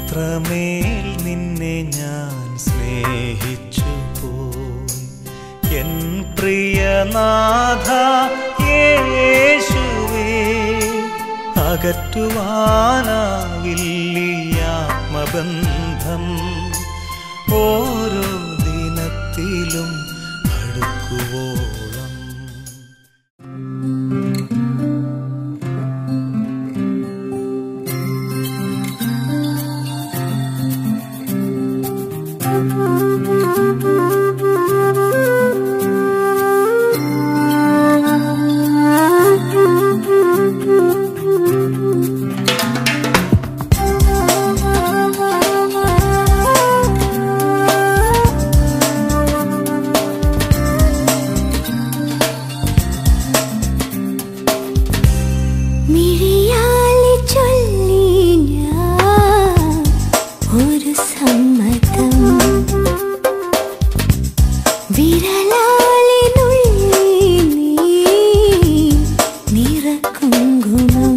അത്രമേൽ നിന്നെ ഞാൻ സ്നേഹിച്ചു പോയി എൻ പ്രിയനാഥ യേശുവേ അകറ്റുവാനാവില്ലീ ആത്മബന്ധം ഓരോ ദിനത്തിലും അടുക്കുവോളം മിഴിയാലെ ചൊല്ലി ഞാൻ ഒരു സമ്മതം വിരലാലെ നുള്ളി നീ നിറക്കുങ്കുമം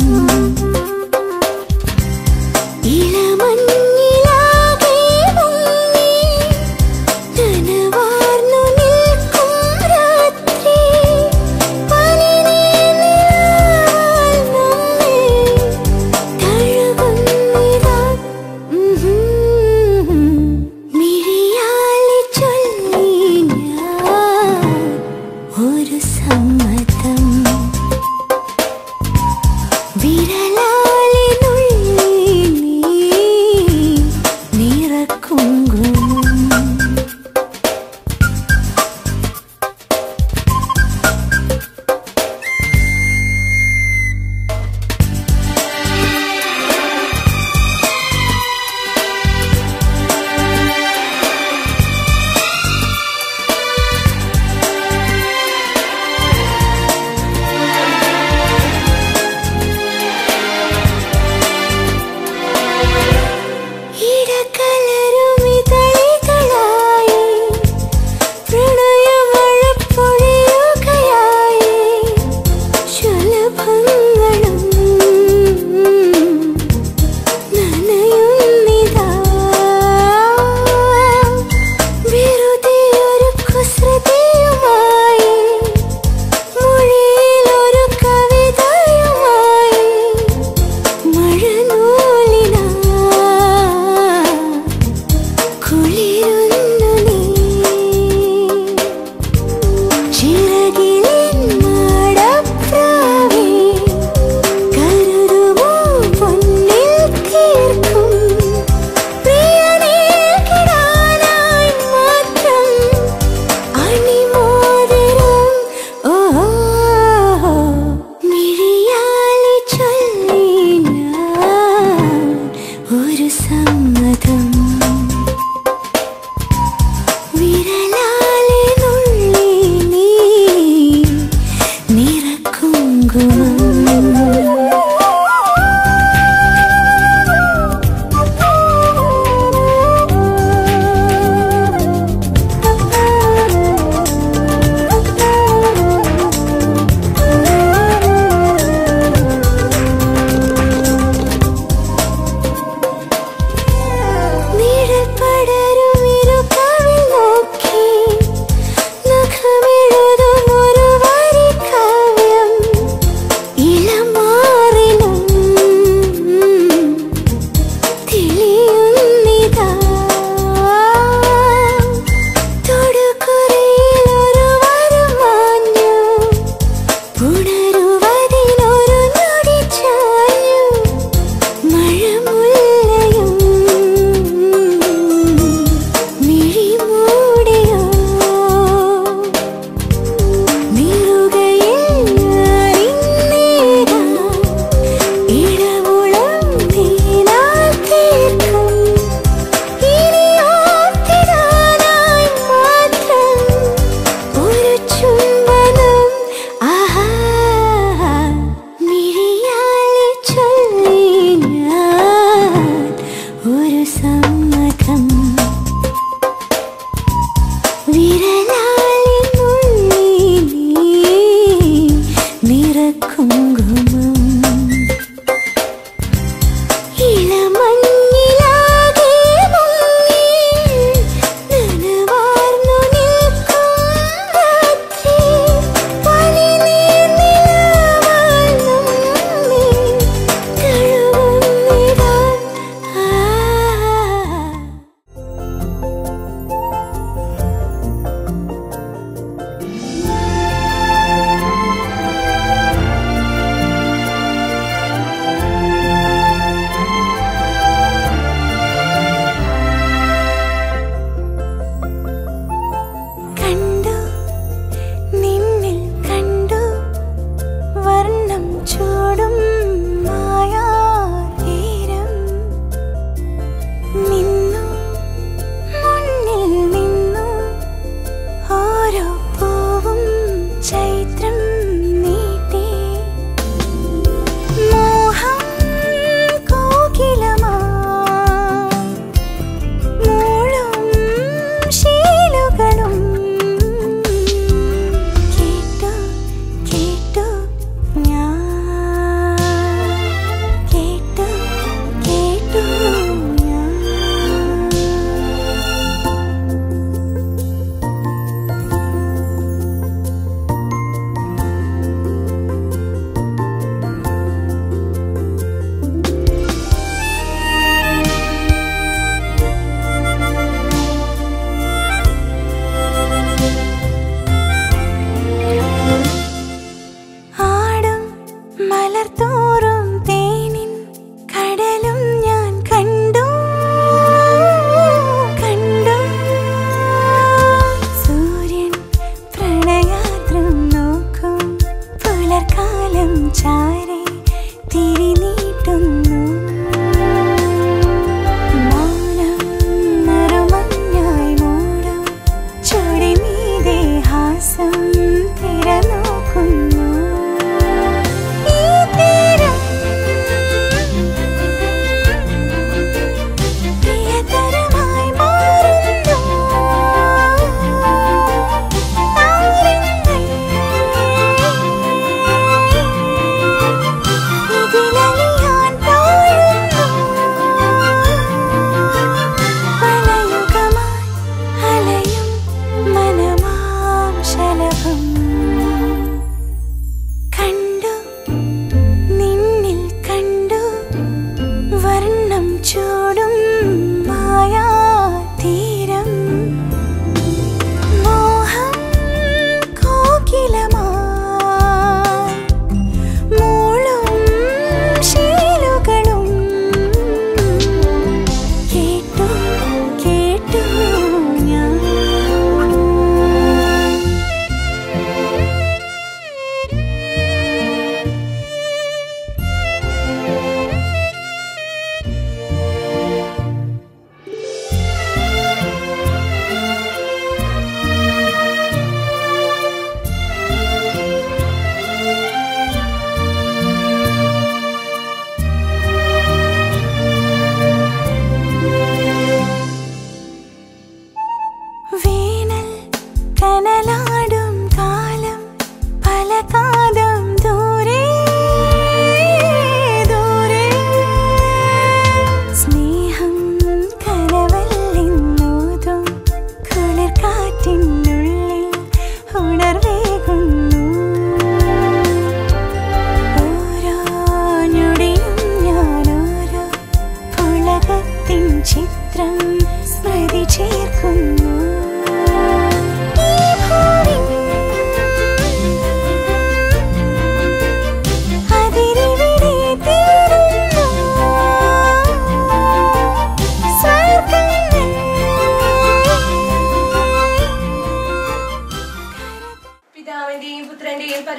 ഇളമഞ്ഞിലാകെ മുങ്ങി നനവാർന്നു നിൽക്കും രാത്രി പനിനീരിനാൽ നമ്മെ തഴുകുന്നിതാ. ഉഹും. മിഴിയാലെ ചൊല്ലി ഞാൻ ഒരു സമ്മതം വിരലാലെ നുള്ളി നീ നിറക്കുങ്കുമം ും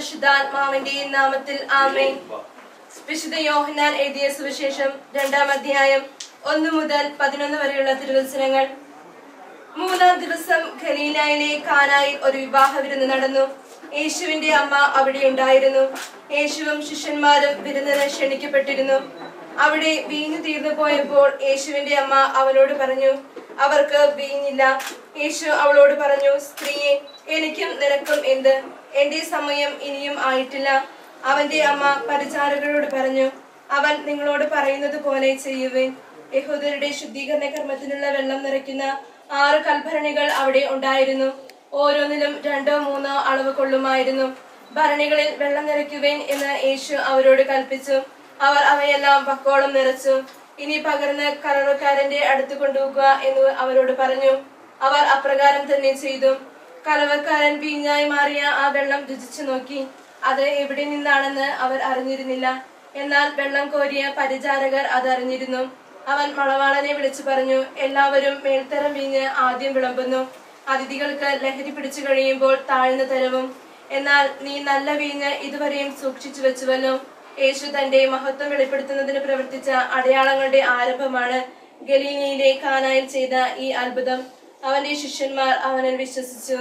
പരിശുദ്ധാത്മാവിന്റെയും നാമത്തിൽ ആമേ വിശുദ്ധ യോഹന്നാൻ എഴുതിയ സുവിശേഷം രണ്ടാം അധ്യായം ഒന്ന് മുതൽ പതിനൊന്ന് വരെയുള്ള തിരുവചനങ്ങൾ മൂന്നാം ദിവസം ഖലീലായിലെ കാനായിൽ ഒരു വിവാഹ വിരുന്ന് നടന്നു യേശുവിന്റെ അമ്മ അവിടെ ഉണ്ടായിരുന്നു യേശുവും ശിഷ്യന്മാരും വിരുന്നിന് ക്ഷണിക്കപ്പെട്ടിരുന്നു അവിടെ വീഞ്ഞു തീർന്നു പോയപ്പോൾ യേശുവിന്റെ അമ്മ അവനോട് പറഞ്ഞു അവർക്ക് വീഞ്ഞില്ല യേശു അവളോട് പറഞ്ഞു സ്ത്രീയെ എനിക്കും നിനക്കും എന്ത് എന്റെ സമയം ഇനിയും ആയിട്ടില്ല അവന്റെ അമ്മ പരിചാരകരോട് പറഞ്ഞു അവൻ നിങ്ങളോട് പറയുന്നത് പോലെ ചെയ്യുവേൻ യഹൂദരുടെ ശുദ്ധീകരണ കർമ്മത്തിനുള്ള വെള്ളം നിറയ്ക്കുന്ന ആറ് കൽഭരണികൾ അവിടെ ഉണ്ടായിരുന്നു ഓരോന്നിലും രണ്ടോ മൂന്നോ അളവ് കൊള്ളുമായിരുന്നു ഭരണികളിൽ വെള്ളം നിറയ്ക്കുവേൻ എന്ന് യേശു അവരോട് കൽപ്പിച്ചു അവർ അവയെല്ലാം പക്കോളം നിറച്ചു ഇനി പകർന്ന് കലവക്കാരന്റെ അടുത്ത് കൊണ്ടുപോകുക എന്ന് അവരോട് പറഞ്ഞു അവർ അപ്രകാരം തന്നെ ചെയ്തു കലവക്കാരൻ വീഞ്ഞായി മാറിയ ആ വെള്ളം രുചിച്ചു നോക്കി അത് എവിടെ നിന്നാണെന്ന് അവർ അറിഞ്ഞിരുന്നില്ല എന്നാൽ വെള്ളം കോരിയ പരിചാരകർ അത് അറിഞ്ഞിരുന്നു അവൻ മണവാളനെ വിളിച്ചു പറഞ്ഞു എല്ലാവരും മേൽത്തരം വീഞ്ഞ് ആദ്യം വിളമ്പുന്നു അതിഥികൾക്ക് ലഹരി പിടിച്ചു കഴിയുമ്പോൾ താഴ്ന്ന തരവും എന്നാൽ നീ നല്ല വീഞ്ഞ് ഇതുവരെയും സൂക്ഷിച്ചു വെച്ചുവല്ലോ യേശു തന്റെ മഹത്വം വെളിപ്പെടുത്തുന്നതിന് പ്രവർത്തിച്ച അടയാളങ്ങളുടെ ആരംഭമാണ് ഗലീനയിലെ കാനായിൽ ചെയ്ത ഈ അത്ഭുതം അവന്റെ ശിഷ്യന്മാർ അവനിൽ വിശ്വസിച്ചു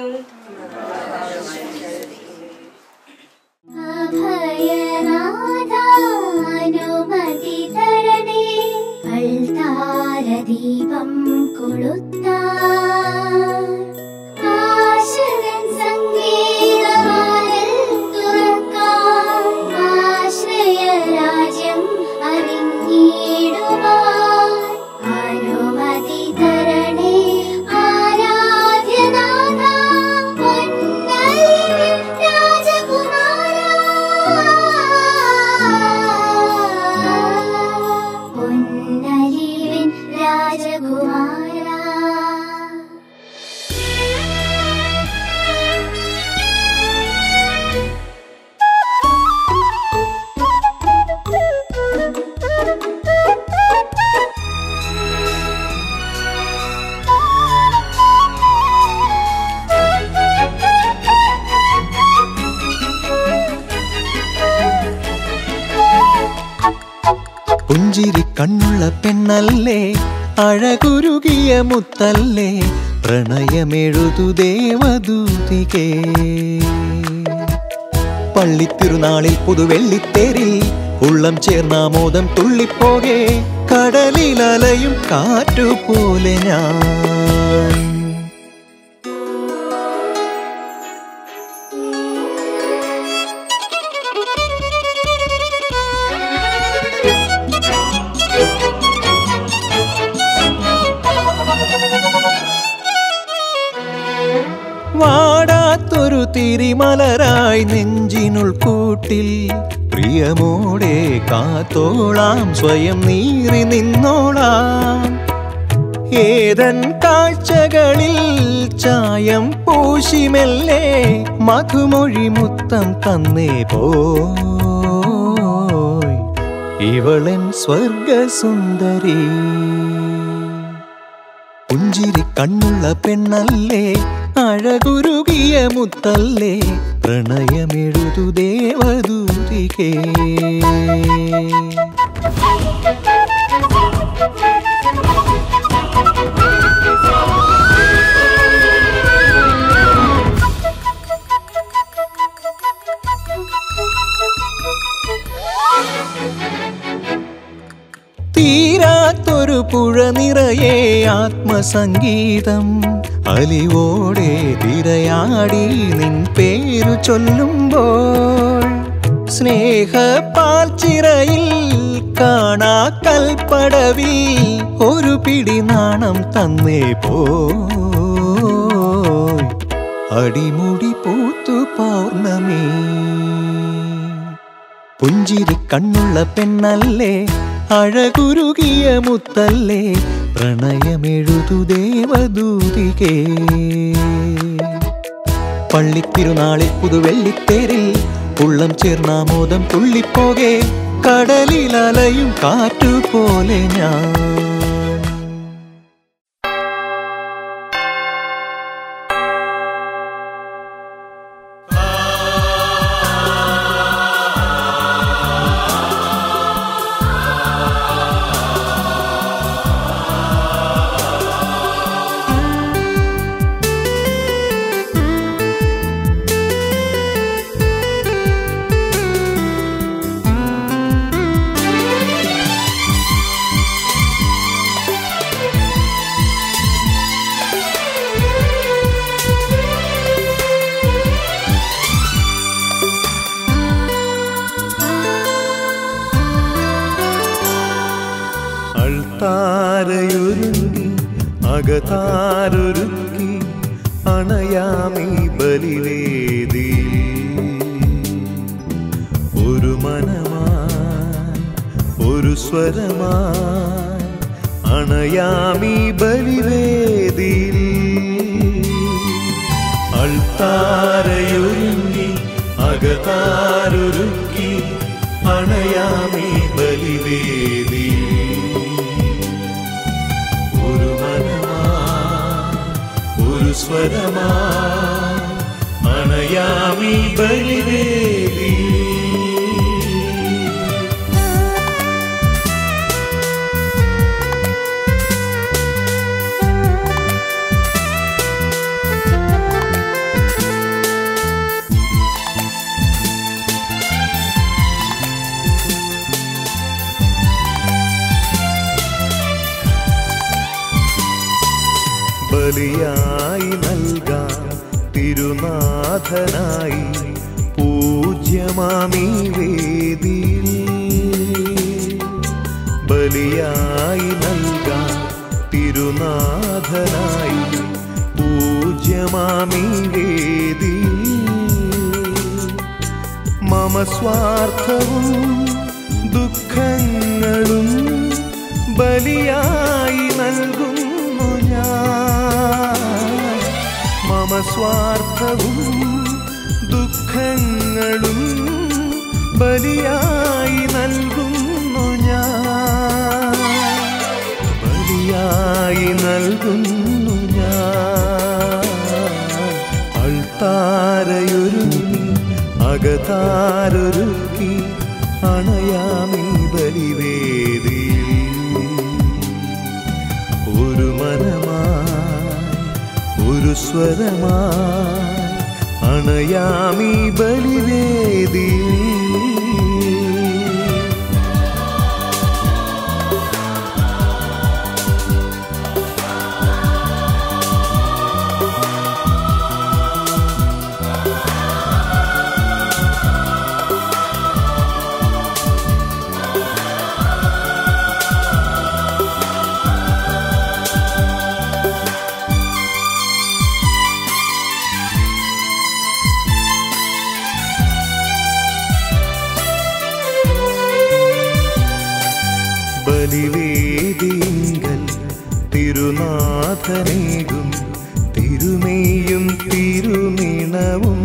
അഭയനാഥാനുമതി തരണേ അൾത്താരദീപം കൊളുത്താൻ ആശകൻ സംഗീതവാതിൽ തുറക്കാൻ ആശ്രയരാജ്യം അറിഞ്ഞിടുവാൻ അനുമതി തരണേ ആരാധ്യനാഥ പൊന്നലിവിൻ രാജകുമാര പൊന്നലിവിൻ രാജകുമാര പുഞ്ചിരി കണ്ണുള്ള പെണ്ണല്ലേ അഴകുരുകിയ മുത്തല്ലേ പ്രണയമെഴുതു ദേവദൂതികേ പള്ളിത്തിരുനാളിൽ പുതുവെള്ളിത്തേരിൽ ഉള്ളം ചേർന്നാമോദം തുള്ളിപ്പോകെ കടലിലലയും കാറ്റുപോലെ ഞാൻ വാടാത്തൊരു തിരിമലരായി നെഞ്ചിനുൾ കൂട്ടിൽ പ്രിയമോടെ കാത്തോളാം സ്വയം നീറി നിന്നോളാം ഏതൻ കാഴ്ചകളിൽ ചായം പൂശിമെല്ലേ മധുമൊഴി മുത്തം തന്നേ പോയ് ഇവളൻ സ്വർഗസുന്ദരി പുഞ്ചിരി കണ്ണുള്ള പെണ്ണല്ലേ അഴകുരുകിയ മുത്തല്ലേ പ്രണയമെഴുതു ദേവദൂതികേ തീരാത്തൊരു പുഴ നിറയെ ആത്മസംഗീതം അലിവോടെ തിരയാടി നിൻ പേരു ചൊല്ലുമ്പോൾ സ്നേഹപ്പാൽച്ചിറയിൽ കാണാ കൽപ്പടവിൽ ഒരു പിടി നാണം തന്നേ പോയ് അടിമുടി പൂത്തു പൗർണമി പുഞ്ചിരി കണ്ണുള്ള പെണ്ണല്ലേ അഴകുരുകിയ മുത്തല്ലേ പ്രണയമെഴുതു ദേവദൂതികേ പള്ളിത്തിരുനാളിൽ പുതുവെള്ളിത്തേരിൽ ഉള്ളം ചേർന്നാമോദം തുള്ളിപ്പോകെ കടലിലലയും കാറ്റുപോലെ ഞാൻ ആ അൾത്താരയൊരുങ്ങി അകതാരൊരുക്കി അണയാമീ ബലിവേദി ഒരു മനമായി ഒരു സ്വരമായി അണയാമീ ബലിവേദിയിൽ അൾത്താരയൊരുങ്ങി അകതാരൊരുക്കി അണയാമീ ബലിവേദി ഒരു മനമായി ഒരു സ്വരമായി അണയാമീ ബലിവേദി ബലിയായി നൽകാം തിരുനാഥനായി പൂജ്യമാമീ വേദിയിൽ ബലിയായി നൽകാം തിരുനാഥനായി പൂജ്യമാമീ വേദിയിൽ മമ സ്വാർത്ഥവും ദുഃഖങ്ങളും ബലിയായി നൽകുന്നു ഞാൻ മമ സ്വാർത്ഥവും ദുഃഖങ്ങളും ബലിയായി നൽകുന്നു ഞാൻ ബലിയായി നൽകുന്നു ഞാൻ അൾത്താരയൊരുങ്ങി അകതാരൊരുക്കി അണയാമീ ബലിവേദി ഒരു മനമായി ഒരു സ്വരമായി അണയാമീ ബലിവേദി ബലിവേദിങ്കൽ തിരുനാഥനേകും തിരുമേയും തിരുനിണവും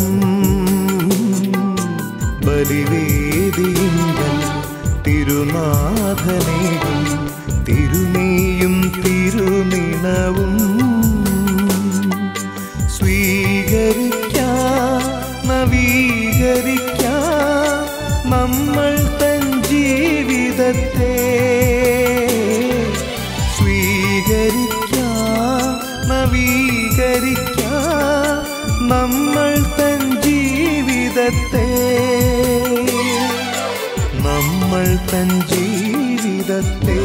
ബലിവേദിങ്കൽ തിരുനാഥനേകും തിരുമേയും തിരുനിണവും സ്വീകരിക്കാം നവീകരിക്കാം നമ്മൾ തൻ ജീവിതത്തെ സ്വീകരിക്കാം നവീകരിക്കാം നമ്മൾ തൻ ജീവിതത്തെ നമ്മൾ തൻ ജീവിതത്തെ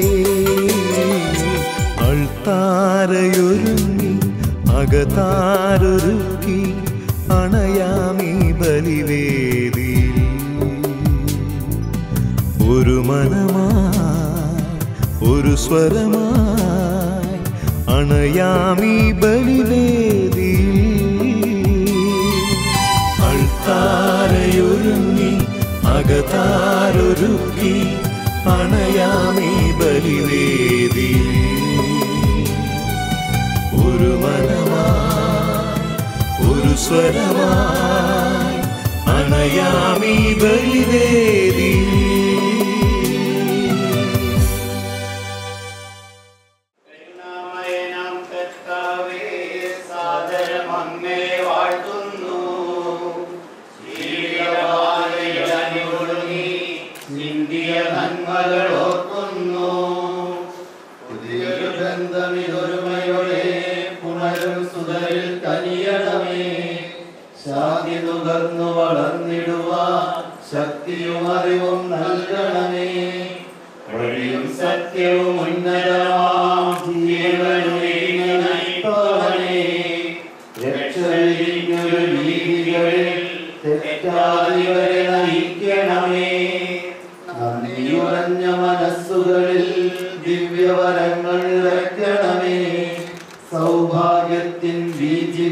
അൾത്താരയൊരുങ്ങി അകതാരൊരുക്കി അണയാമീ ബലിവേദി ഒരു മനമായി ഒരു സ്വരമായി അണയാമീ ബലിവേദി അൾത്താരയൊരുങ്ങി അകതാരൊരുക്കി അണയാമീ ബലിവേദി ഒരു മനമായി ഒരു സ്വരമായി അണയാമീ ബലിവേദി കരുണാമയനാം കർത്താവേ, സാദരമങ്ങേ വാഴ്ത്തുന്നു. ശീലവാരിയിൽ അണികൊടുങ്ങി ചിന്തിയ നന്മകൾ ഓർക്കുന്നു. പുതിയൊരു ബന്ധമിതൊരുമയോടെ പുണരും സുതരിൽ കനിയണമേ ശാന്തി നുകർന്നു വളർന്നിടുവാൻ ശക്തിയും അറിവും നൽകണമേ വഴിയും സത്യവും ഉന്നതമാം ജീവനൊഴിഞ്ഞ നയിപ്പവനേ രക്ഷയൊരു രീതികളിൽ തെറ്റാതിവരെ നയിക്കണമേ നന്ദിയുറഞ്ഞ മനസ്സുകളിൽ ദിവ്യ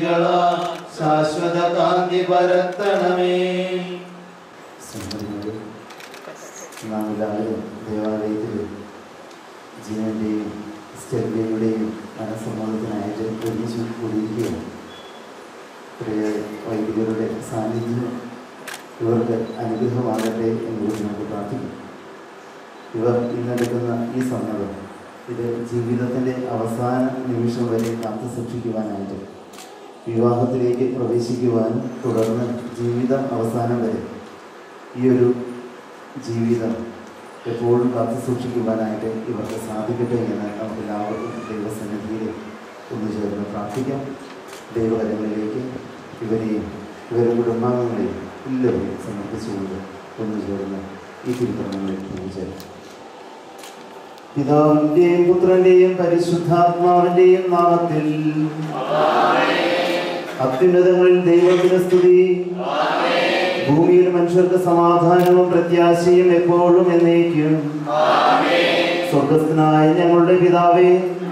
ജ്യോതികളാ ശാശ്വത കാന്തി പരത്തണമേ സഹോദരങ്ങളെ നാം എല്ലാവരും ദേവാലയത്തിൽ ജീവന്റെയും സ്റ്റെല്ലയുടെയും മനസ്സമ്മതത്തിനായിട്ട് ഒരുമിച്ച് കൂടിയിരിക്കുകയാണ് പ്രിയ വൈദികരുടെ സാന്നിധ്യം ഇവർക്ക് അനുഗ്രഹമാകട്ടെ എന്ന് കൂടി നമുക്ക് പ്രാർത്ഥിക്കാം ഇവർ ഇന്നെടുക്കുന്ന ഈ സമ്മതം ഇത് ജീവിതത്തിൻ്റെ അവസാന നിമിഷം വരെ കാത്തു സൂക്ഷിക്കുവാനായിട്ട് വിവാഹത്തിലേക്ക് പ്രവേശിക്കുവാനും തുടർന്ന് ജീവിതം അവസാനം വരെ ഈ ഒരു ജീവിതം എപ്പോഴും കാത്തു സൂക്ഷിക്കുവാനായിട്ട് ഇവർക്ക് സാധിക്കട്ടെ എന്ന് നമുക്ക് എല്ലാവർക്കും ദൈവസന്നിധിയിൽ ഒന്ന് ചേർന്ന് പ്രാർത്ഥിക്കാം ദൈവകരങ്ങളിലേക്ക് ഇവരെയും ഇവരുടെ കുടുംബാംഗങ്ങളെയും എല്ലാവരെയും സമർപ്പിച്ചുകൊണ്ട് ഒന്ന് ചേർന്ന് ഈ തിരുക്കർമ്മങ്ങളിൽ പൂജയായി പിതാവിന്റെയും പുത്രന്റെയും പരിശുദ്ധാത്മാവിന്റെയും നാമത്തിൽ അത്യുന്നതങ്ങളിൽ ദൈവത്തിന് സ്തുതി ഭൂമിയിൽ മനുഷ്യർക്ക് സമാധാനവും പ്രത്യാശയും എപ്പോഴും എന്നേക്കും സ്വർഗസ്ഥനായ ഞങ്ങളുടെ പിതാവേ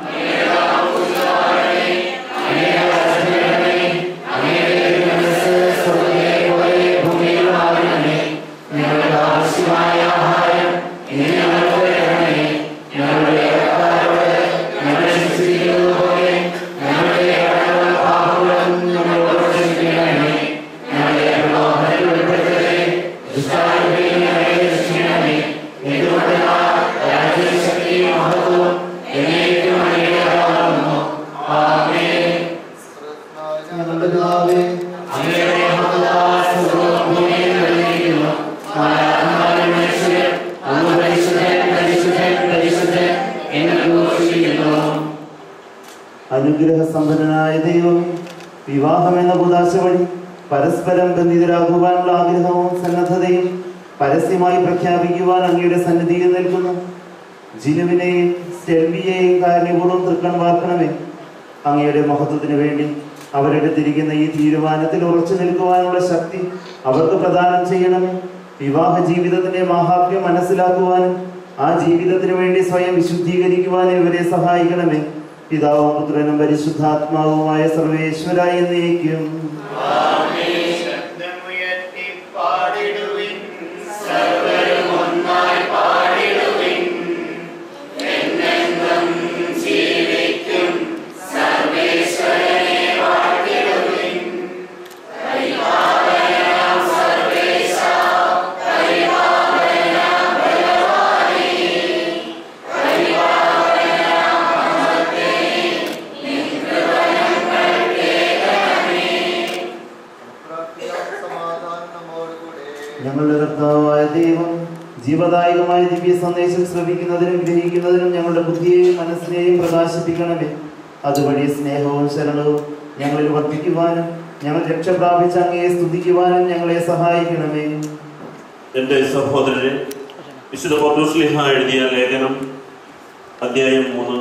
ഞങ്ങളുടെ ആവശ്യമായ ആഹാരം ഇനി ഞങ്ങൾക്ക് തരണമേ ഞങ്ങളുടെ കടക്കാരോട് ഞങ്ങൾ ക്ഷമിച്ചിരിക്കുന്നത് പോലെ ഞങ്ങളുടെ കടകളും പാപങ്ങളും ഞങ്ങളോട് ക്ഷമിക്കണമേ ഞങ്ങളെ പ്രലോഭനത്തിൽ ഉൾപ്പെടുത്തരുതേ ദുഷ്ടാരൂപിയിൽ ഞങ്ങളെ രക്ഷിക്കണമേ എന്തുകൊണ്ടെന്നാൽ രാജ്യവും ശക്തിയും മഹത്വവും എന്നേക്കും അങ്ങേയതാകുന്നു ആമേൻ ഞങ്ങളുടെ പിതാവേ അങ്ങയുടെ മഹത്വവും ഭൂമിയിൽ നിറഞ്ഞിരിക്കുന്നു മാലാഖമാരും മനുഷ്യരും അങ്ങ് പരിശുദ്ധൻ പരിശുദ്ധൻ പരിശുദ്ധൻ എന്ന് ഘോഷിക്കുന്നു അനുഗ്രഹ സമ്പന്നനായ ദൈവം വിവാഹം എന്ന പുതാശ വഴി പരസ്പരം ബന്ധിതരാകുവാനുള്ള ആഗ്രഹവും സന്നദ്ധതയും പരസ്യമായി പ്രഖ്യാപിക്കുവാൻ അങ്ങയുടെ സന്നിധിയിൽ നിൽക്കുന്നു ജിനുവിനെയും സ്റ്റെൽവിയെയും കാരണപൂർവ്വം തൃക്കൺ വാർക്കണമേ അങ്ങയുടെ മഹത്വത്തിന് വേണ്ടി അവരെടുത്തിരിക്കുന്ന ഈ തീരുമാനത്തിൽ ഉറച്ചു നിൽക്കുവാനുള്ള ശക്തി അവർക്ക് പ്രദാനം ചെയ്യണമേ വിവാഹ ജീവിതത്തിന്റെ മാഹാത്മ്യം മനസ്സിലാക്കുവാനും ആ ജീവിതത്തിന് വേണ്ടി സ്വയം വിശുദ്ധീകരിക്കുവാനും ഇവരെ സഹായിക്കണമേ പിതാവും പുത്രനും പരിശുദ്ധാത്മാവുമായ സർവേശ്വരായി എന്നേക്കും ശബ്ദമുയർത്തി പാടിടുവിൻ സർവരും ഒന്നായി പാടിടുവിൻ എന്നെന്നും ജീവിക്കും സർവേശ്വരനെ വാഴ്ത്തിടുവിൻ പരിപാലനം സർവേശ പരിപാലനം ബലവാനേ പരിപാലനം മഹത്തേ നിൻകൃപണങ്ങൾ കേൾക്കണമേ സമാധാനം നമ്മോടുകൂടെ ഞങ്ങളുടെ കർത്താവായ ദൈവം ജീവദായകമായ ദിവ്യ സന്ദേശം ശ്രവിക്കുന്നതിനും ഗ്രഹിക്കുന്നതിനും ഞങ്ങളുടെ ബുദ്ധിയെയും മനസ്സിനെയും പ്രകാശിപ്പിക്കണമേ അതുവഴി സ്നേഹവും ശരണവും ഞങ്ങളിൽ വർദ്ധിക്കുവാനും ഞങ്ങൾ രക്ഷ പ്രാപിച്ച അങ്ങയെ സ്തുതിക്കുവാനും ഞങ്ങളെ സഹായിക്കണമേ എൻ്റെ സഹോദരരെ വിശുദ്ധ പൗലോസ്ലിഹ എഴുതിയ ലേഖനം അധ്യായം മൂന്ന്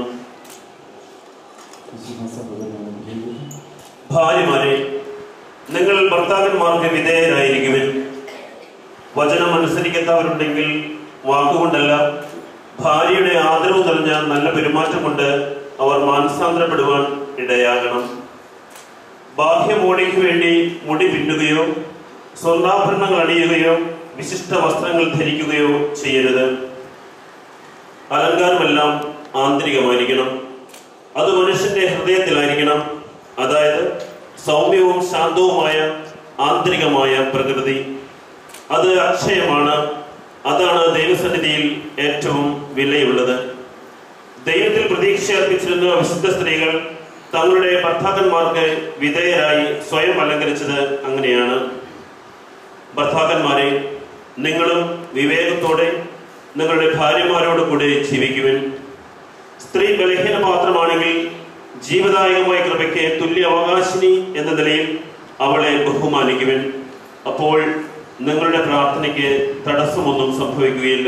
ഭാര്യമാരെ നിങ്ങൾ ഭർത്താക്കന്മാർക്ക് വിധേയരായിരിക്കുവിൻ വചനം അനുസരിക്കാത്തവരുണ്ടെങ്കിൽ വാക്കുകൊണ്ടല്ല ഭാര്യയുടെ ആദരവ് നിറഞ്ഞ നല്ല പെരുമാറ്റം കൊണ്ട് അവർ മാനസാന്തരപ്പെടുവാൻ ഇടയാകണം ബാഹ്യമോടിക്ക് വേണ്ടി മുടി പിന്നുകയോ സ്വർണ്ണാഭരണങ്ങൾ അണിയുകയോ വിശിഷ്ട വസ്ത്രങ്ങൾ ധരിക്കുകയോ ചെയ്യരുത് അലങ്കാരമെല്ലാം ആന്തരികമായിരിക്കണം അത് മനുഷ്യന്റെ ഹൃദയത്തിലായിരിക്കണം അതായത് സൗമ്യവും ശാന്തവുമായ ആന്തരികമായ പ്രകൃതി അത് അക്ഷയമാണ് അതാണ് ദൈവസന്നിധിയിൽ ഏറ്റവും വിലയുള്ളത് ദൈവത്തിൽ പ്രതീക്ഷ അർപ്പിച്ചിരുന്ന വിശുദ്ധ സ്ത്രീകൾ തങ്ങളുടെ ഭർത്താക്കന്മാർക്ക് വിധേയരായി സ്വയം അലങ്കരിച്ചത് അങ്ങനെയാണ് ഭർത്താക്കന്മാരെ നിങ്ങളും വിവേകത്തോടെ നിങ്ങളുടെ ഭാര്യമാരോട് കൂടെ ജീവിക്കുവിൻ സ്ത്രീ ബലഹീന പാത്രമാണെങ്കിൽ ജീവദായകമായ കൃപയ്ക്ക് തുല്യ അവകാശിനി എന്ന നിലയിൽ അവളെ ബഹുമാനിക്കുവിൻ അപ്പോൾ നിങ്ങളുടെ പ്രാർത്ഥനയ്ക്ക് തടസ്സമൊന്നും സംഭവിക്കുകയില്ല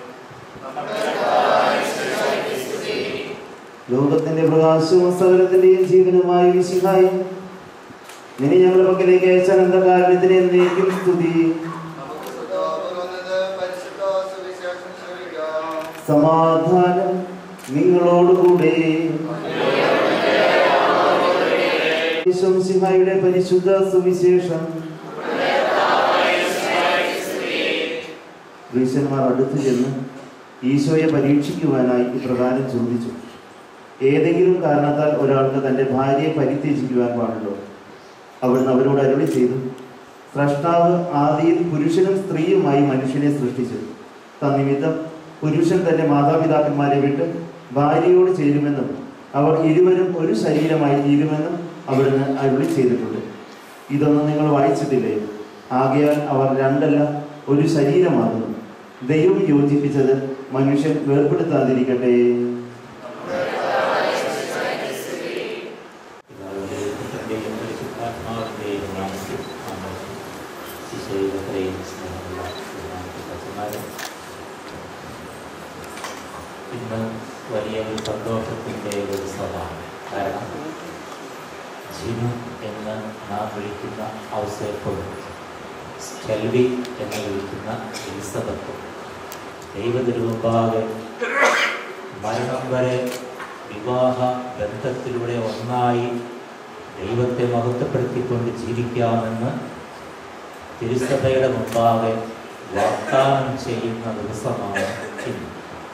ലോകത്തിന്റെ പ്രകാശവും സകലത്തിന്റെയും ജീവനുമായി വിശിഹായി ഇനി ഞങ്ങളുടെ പക്കലേക്ക് അയച്ച അനന്തകാരണത്തിന് എന്നേക്കും സ്തുതി നമുക്ക് സുഖാപുറന്നത് പരിശുദ്ധ സുവിശേഷം ശ്രവിക്കാം സമാധാനം നിങ്ങളോടുകൂടെ ഈശോമിശിഹായുടെ പരിശുദ്ധ സുവിശേഷം ഗ്രീസന്മാർ അടുത്തു ചെന്ന് ഈശോയെ പരീക്ഷിക്കുവാനായി ഇപ്രകാരം ചോദിച്ചു ഏതെങ്കിലും കാരണത്താൽ ഒരാൾക്ക് തൻ്റെ ഭാര്യയെ പരിത്യജിക്കുവാൻ പാടുള്ളൂ അവിടുന്ന് അവരോട് അരുളി ചെയ്തു സ്രഷ്ടാവ് ആദിയിൽ പുരുഷനും സ്ത്രീയുമായി മനുഷ്യനെ സൃഷ്ടിച്ചു തന്നിമിത്തം പുരുഷൻ തന്റെ മാതാപിതാക്കന്മാരെ വിട്ട് ഭാര്യയോട് ചേരുമെന്നും അവർ ഇരുവരും ഒരു ശരീരമായി തീരുമെന്നും അവിടുന്ന് അരുളി ചെയ്തിട്ടുണ്ട് ഇതൊന്നും നിങ്ങൾ വായിച്ചിട്ടില്ലേ ആകയാൽ അവർ രണ്ടല്ല ഒരു ശരീരമാകുന്നു ദൈവം യോജിപ്പിച്ചത് മനുഷ്യൻ വേർപെടുത്താതിരിക്കട്ടെ പിതാവിന്റെയും പുത്രന്റെയും പരിശുദ്ധാത്മാവിന്റെയും നാമത്തിൽ ആമേൻ. ഈശോയുടെ അത്രയും സ്നേഹമുള്ള ബഹുമാനപ്പെട്ട അച്ഛന്മാരെ, ഇന്ന് വലിയ ഒരു സന്തോഷത്തിൻ്റെ ദിവസമാണ് കാരണം ജിനു എന്ന് നാം വിളിക്കുന്ന ഔസേപ്പും സ്റ്റെൽവി എന്ന് വിളിക്കുന്ന എലിസബത്തും ദൈവത്തിനു മുമ്പാകെ മരണം വരെ വിവാഹ ബന്ധത്തിലൂടെ ഒന്നായി ദൈവത്തെ മഹത്വപ്പെടുത്തിക്കൊണ്ട് ജീവിക്കാമെന്ന് തിരുസഭയുടെ മുമ്പാകെ വാഗ്ദാനം ചെയ്യുന്ന ദിവസമാണ് ഇന്ന്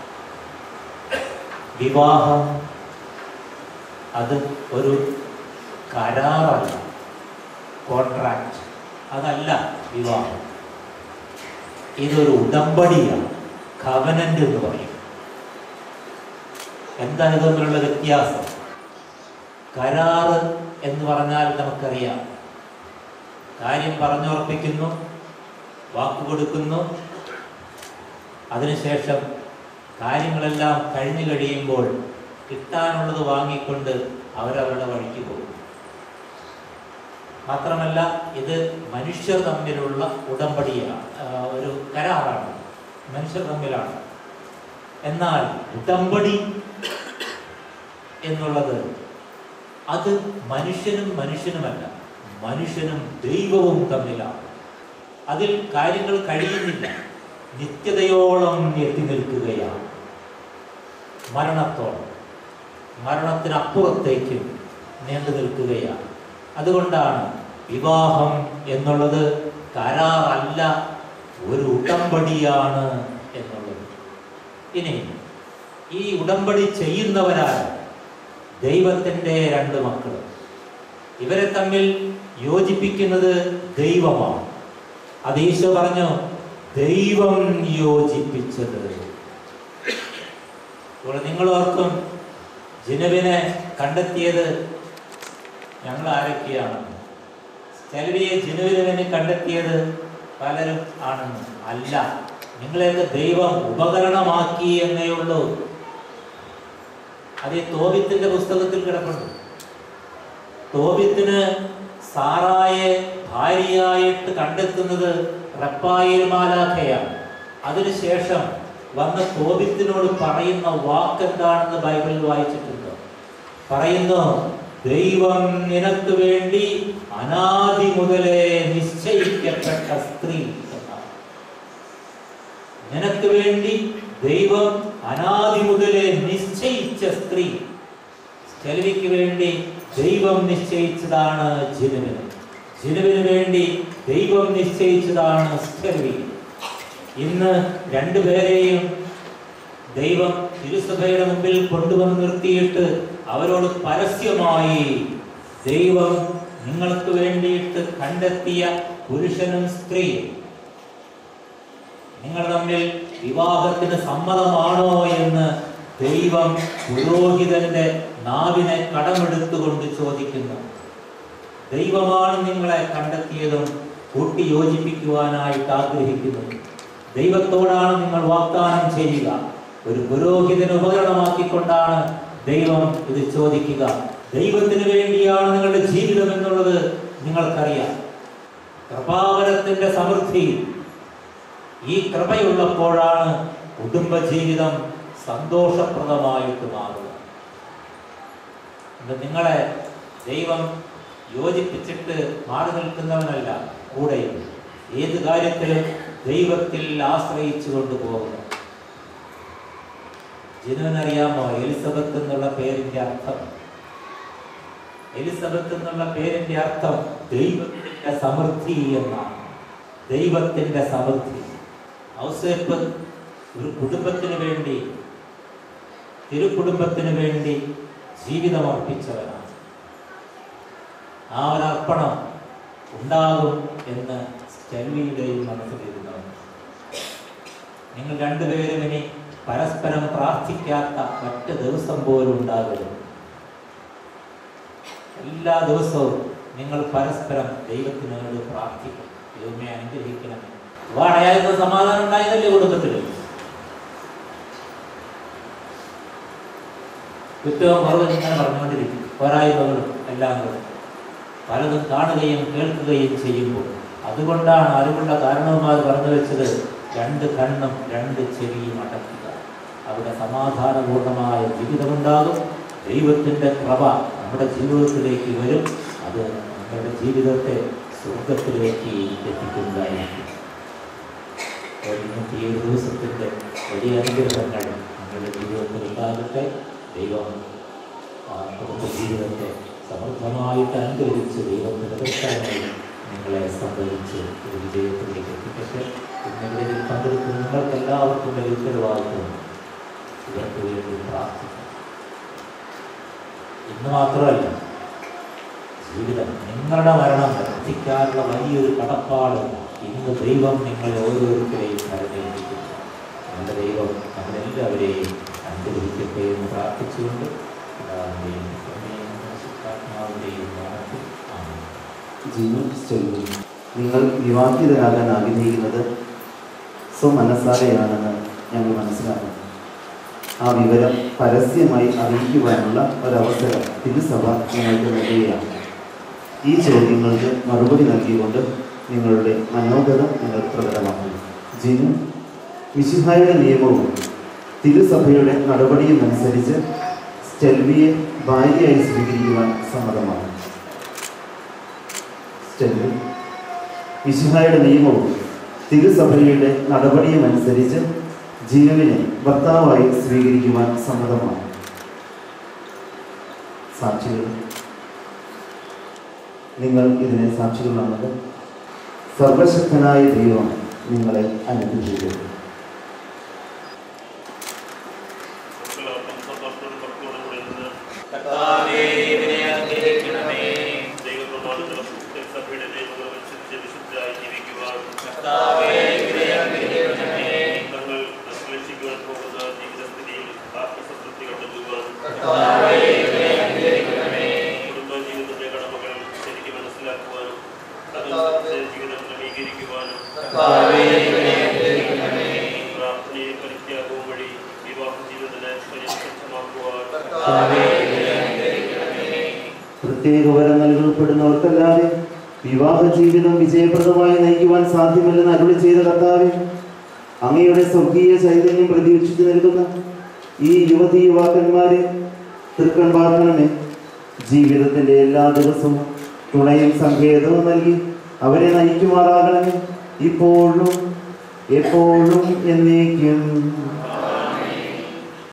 വിവാഹം അത് ഒരു കരാറല്ല കോൺട്രാക്റ്റ് അതല്ല വിവാഹം ഇതൊരു ഉടമ്പടിയാണ് കവനന്റ് എന്ന് പറയും എന്താണ് ഇത് തമ്മിലുള്ള വ്യത്യാസം കരാറ് എന്ന് പറഞ്ഞാൽ നമുക്കറിയാം കാര്യം പറഞ്ഞുറപ്പിക്കുന്നു വാക്ക് കൊടുക്കുന്നു അതിനുശേഷം കാര്യങ്ങളെല്ലാം കഴിഞ്ഞു കഴിയുമ്പോൾ കിട്ടാനുള്ളത് വാങ്ങിക്കൊണ്ട് അവരവരുടെ വഴിക്ക് പോകും മാത്രമല്ല ഇത് മനുഷ്യർ തമ്മിലുള്ള ഉടമ്പടിയാണ് ആ, ഒരു കരാറാണ് മനുഷ്യർ തമ്മിലാണ് എന്നാൽ ഉടമ്പടി എന്നുള്ളത് അത് മനുഷ്യനും മനുഷ്യനുമല്ല മനുഷ്യനും ദൈവവും തമ്മിലാണ് അതിൽ കാര്യങ്ങൾ കഴിയുന്നില്ല നിത്യതയോളം എത്തി നിൽക്കുകയാണ് മരണത്തോളം മരണത്തിനപ്പുറത്തേക്കും നീണ്ടു നിൽക്കുകയാണ് അതുകൊണ്ടാണ് വിവാഹം എന്നുള്ളത് കരാറല്ല ഒരു ഉടമ്പടിയാണ് എന്നുള്ളത് ഇനി ഈ ഉടമ്പടി ചെയ്യുന്നവരാണ് ദൈവത്തിൻ്റെ രണ്ട് മക്കൾ ഇവരെ തമ്മിൽ യോജിപ്പിക്കുന്നത് ദൈവമാണ് അത് ഈശോ പറഞ്ഞു ദൈവം യോജിപ്പിച്ചത് ഇവിടെ നിങ്ങൾ ഓർക്കും ജിനുവിനെ കണ്ടെത്തിയത് ഞങ്ങൾ ആരൊക്കെയാണെന്ന് ചെലവിയെ ജിനുവിന് വേണ്ടി കണ്ടെത്തിയത് പലരും ആണെന്ന് അല്ല നിങ്ങളെയൊക്കെ ദൈവം ഉപകരണമാക്കി എന്നേ ഉള്ളൂ അത് ഈ തോബിത്തിന്റെ പുസ്തകത്തിൽ കിടപ്പുണ്ട് തോബിത്തിന് സാറായെ ഭാര്യയായിട്ട് കണ്ടെത്തുന്നത് റപ്പായിൽ മാലാഖയാണ് അതിനുശേഷം വന്ന തോബിത്തിനോട് പറയുന്ന വാക്കെന്താണെന്ന് ബൈബിളിൽ വായിച്ചിട്ടുണ്ട് പറയുന്നു ദൈവം നിനക്ക് വേണ്ടി അനാദി മുതലേ നിശ്ചയിക്കപ്പെട്ട സ്ത്രീ എന്നാണ് നിനക്ക് വേണ്ടി ദൈവം അനാദി മുതലേ നിശ്ചയിച്ച സ്ത്രീ ചെലവിക്ക് വേണ്ടി ദൈവം നിശ്ചയിച്ചതാണ് ജിനുവിന് ജിനുവിന് വേണ്ടി ദൈവം നിശ്ചയിച്ചതാണ് സ്റ്റെർവി ഇന്ന് രണ്ടുപേരെയും ദൈവം തിരുസഭയുടെ മുമ്പിൽ കൊണ്ടുവന്ന് നിർത്തിയിട്ട് അവരോട് പരസ്യമായി ദൈവം നിങ്ങൾക്ക് വേണ്ടിയിട്ട് കണ്ടെത്തിയ പുരുഷനും സ്ത്രീയും നിങ്ങൾ തമ്മിൽ വിവാഹത്തിന് സമ്മതമാണോ എന്ന് ദൈവം പുരോഹിതന്റെ നാവിനെ കടമെടുത്തുകൊണ്ട് ചോദിക്കുന്നു ദൈവമാണ് നിങ്ങളെ കണ്ടെത്തിയതും കൂട്ടി യോജിപ്പിക്കുവാനായിട്ട് ആഗ്രഹിക്കുന്നത് ദൈവത്തോടാണ് നിങ്ങൾ വാഗ്ദാനം ചെയ്യുക ഒരു പുരോഹിതന് ഉപകരണമാക്കിക്കൊണ്ടാണ് ദൈവം ഇത് ചോദിക്കുക ദൈവത്തിന് വേണ്ടിയാണ് നിങ്ങളുടെ ജീവിതം എന്നുള്ളത് നിങ്ങൾക്കറിയാം കൃപാവരത്തിന്റെ സമൃദ്ധിയിൽ ഈ കൃപയുള്ളപ്പോഴാണ് കുടുംബജീവിതം സന്തോഷപ്രദമായിട്ട് മാറുക ഇത് നിങ്ങളെ ദൈവം യോജിപ്പിച്ചിട്ട് മാറി നിൽക്കുന്നവനല്ല കൂടെയും ഏത് കാര്യത്തിലും ദൈവത്തിൽ ആശ്രയിച്ചു കൊണ്ടുപോകുന്നു ജിനുവിനറിയാമോ എലിസബത്ത് എന്നുള്ള പേരിന്റെ അർത്ഥം എലിസബത്ത് എന്നുള്ള പേരിന്റെ അർത്ഥം ദൈവത്തിന്റെ സമൃദ്ധി എന്നാണ് ദൈവത്തിന്റെ സമൃദ്ധി ഔസേപ്പ് ഒരു കുടുംബത്തിന് വേണ്ടി തിരുക്കുടുംബത്തിന് വേണ്ടി ജീവിതം അർപ്പിച്ചവനാണ് ആ ഒരു അർപ്പണം ഉണ്ടാകും എന്ന് സ്റ്റെൽവിയുടെയും മനസ്സിലിരുന്നവൻ നിങ്ങൾ രണ്ടുപേരും ഇനി പരസ്പരം പ്രാർത്ഥിക്കാത്ത ഒറ്റ ദിവസം പോലും ഉണ്ടാകരുത് എല്ലാ ദിവസവും നിങ്ങൾ പരസ്പരം ദൈവത്തിനോട് പ്രാർത്ഥിക്കും ദൈവമേ അനുഗ്രഹിക്കണമേ വാടയായിരുന്ന സമാധാനം ഉണ്ടായതല്ലേ കുടുംബത്തിൽ കുറ്റവും കുറവും ഇങ്ങനെ പറഞ്ഞുകൊണ്ടിരിക്കും പോരായ്മകളും എല്ലാം കൂടെ പലതും കാണുകയും കേൾക്കുകയും ചെയ്യുമ്പോൾ അതുകൊണ്ടാണ് അറിവുള്ള കാരണവന്മാർ പറഞ്ഞു വെച്ചത് രണ്ട് കണ്ണും രണ്ട് ചെവിയും അടക്കുക അവിടെ സമാധാനപൂർണമായ ജീവിതമുണ്ടാകും ദൈവത്തിൻ്റെ പ്രഭ നമ്മുടെ ജീവിതത്തിലേക്ക് വരും അത് നമ്മുടെ ജീവിതത്തെ സ്വർഗത്തിലേക്ക് എത്തിക്കുന്നതായിരിക്കും അപ്പോൾ ഇന്നത്തെ ഈ ഒരു ദിവസത്തിൻ്റെ വലിയ അനുഗ്രഹങ്ങൾ നിങ്ങളുടെ ജീവിതത്തിൽ ഉണ്ടാകട്ടെ ദൈവം ആ കുടുംബ ജീവിതത്തെ സമൃദ്ധമായിട്ട് അനുഗ്രഹിച്ച് ദൈവത്തിൻ്റെ ദൃഷ്ടാനായി നിങ്ങളെ സംഭവിച്ച് ഒരു വിജയത്തിലേക്ക് എത്തിക്കട്ടെ ഇന്നിവിടെ പങ്കെടുക്കുന്ന നിങ്ങൾക്ക് എല്ലാവർക്കും ഒരു ഉത്തരവാദിത്വം ഇവർക്ക് വേണ്ടി പ്രാർത്ഥിക്കണം ഇന്ന് മാത്രമല്ല ജീവിതം നിങ്ങളുടെ മരണം എത്തിക്കാനുള്ള വലിയൊരു കടപ്പാട് ഇന്ന് ദൈവം നിങ്ങളെ ഓരോരുത്തരെയും കരഞ്ഞേൽപ്പിക്കുന്നു നമ്മുടെ ദൈവം നമ്മളെല്ലാവരെയും അനുഗ്രഹിക്കട്ടെ എന്ന് പ്രാർത്ഥിച്ചുകൊണ്ട് പിതാവിന്റെയും പുത്രന്റെയും പരിശുദ്ധാത്മാവിന്റെയും നാമത്തിൽ ആമേൻ. ജീവൻ സ്റ്റെല്ലി നിങ്ങൾ വിവാഹിതരാകാൻ ആഗ്രഹിക്കുന്നത് സ്വമനസാരെയാണെന്ന് ഞങ്ങൾ മനസ്സിലാക്കുന്നു ആ വിവരം പരസ്യമായി അറിയിക്കുവാനുള്ള ഒരവസരം തിരുസഭ നിങ്ങൾക്ക് നൽകുകയാണ് ഈ ചോദ്യങ്ങൾക്ക് മറുപടി നൽകിക്കൊണ്ട് നിങ്ങളുടെ മനോഗതം നിങ്ങൾ പ്രകടമാക്കുന്നു ജിനു വിശുഹായുടെ നിയമവും തിരുസഭയുടെ നടപടിയും അനുസരിച്ച് സ്റ്റെൽവിയെ ഭാര്യയായി സ്വീകരിക്കുവാൻ സമ്മതമാണ് സ്റ്റെല്ലി വിശുഹായുടെ നിയമവും തിരുസഭയുടെ നടപടിയും അനുസരിച്ച് ജിനുവിനെ ഭർത്താവായി സ്വീകരിക്കുവാൻ സമ്മതമാണ് സാക്ഷികൾ നിങ്ങൾ ഇതിനെ സാക്ഷികളാണത് സർവശക്തനായ ദൈവം നിങ്ങളെ അനുഗ്രഹിക്കും എല്ലാവർക്കും സന്തോഷത്തോടും ഭക്തിയോടും കൂടെ ഇരുന്ന് കർത്താവേ, ഇവരെ അനുഗ്രഹിക്കണമേ. ദൈവപ്രമാണത്തിലും സഭയുടെ നിയമങ്ങളും അനുസരിച്ച് വിശുദ്ധരായി ജീവിക്കുവാൻ കർത്താവേ, ഇവരെ അനുഗ്രഹിക്കണമേ. തങ്ങൾ അശ്ലേഷിക്കുവാൻ പോകുന്ന ജീവിതസ്ഥിതിയിൽ ആത്മസംതൃപ്തി കണ്ടെത്തുവാൻ കർത്താവേ, ഇവരെ അനുഗ്രഹിക്കണമേ. കുടുംബ ജീവിതത്തിന്റെ കടമകൾ ശരിക്കും മനസ്സിലാക്കുവാനും അതനുസരിച്ച് ജീവിതം ക്രമീകരിക്കുവാനും കർത്താവേ, ഇവരെ അനുഗ്രഹിക്കണമേ. പ്രാർത്ഥനയും പരിത്യാഗവും വഴി വിവാഹ ജീവിതത്തിന് പരിശുദ്ധമാക്കുവാൻ കർത്താവേ, ഇവരെ അനുഗ്രഹിക്കണമേ. പ്രത്യേക വരങ്ങൾ ഉൾപ്പെടുന്നവർക്കല്ലാതെ വിവാഹ ജീവിതം വിജയപ്രദമായി നയിക്കുവാൻ സാധ്യമല്ലെന്ന് അരുളി ചെയ്ത കർത്താവെ അങ്ങയുടെ സ്വർഗീയ ചൈതന്യം പ്രതീക്ഷിച്ചു നൽകുന്ന ഈ യുവതി യുവാക്കന്മാരെ തൃക്കൺപാർക്കണമേ ജീവിതത്തിന്റെ എല്ലാ ദിവസവും തുണയും സങ്കേതവും നൽകി അവരെ നയിക്കുമാറാകണമേ ഇപ്പോഴും എപ്പോഴും എന്നേക്കും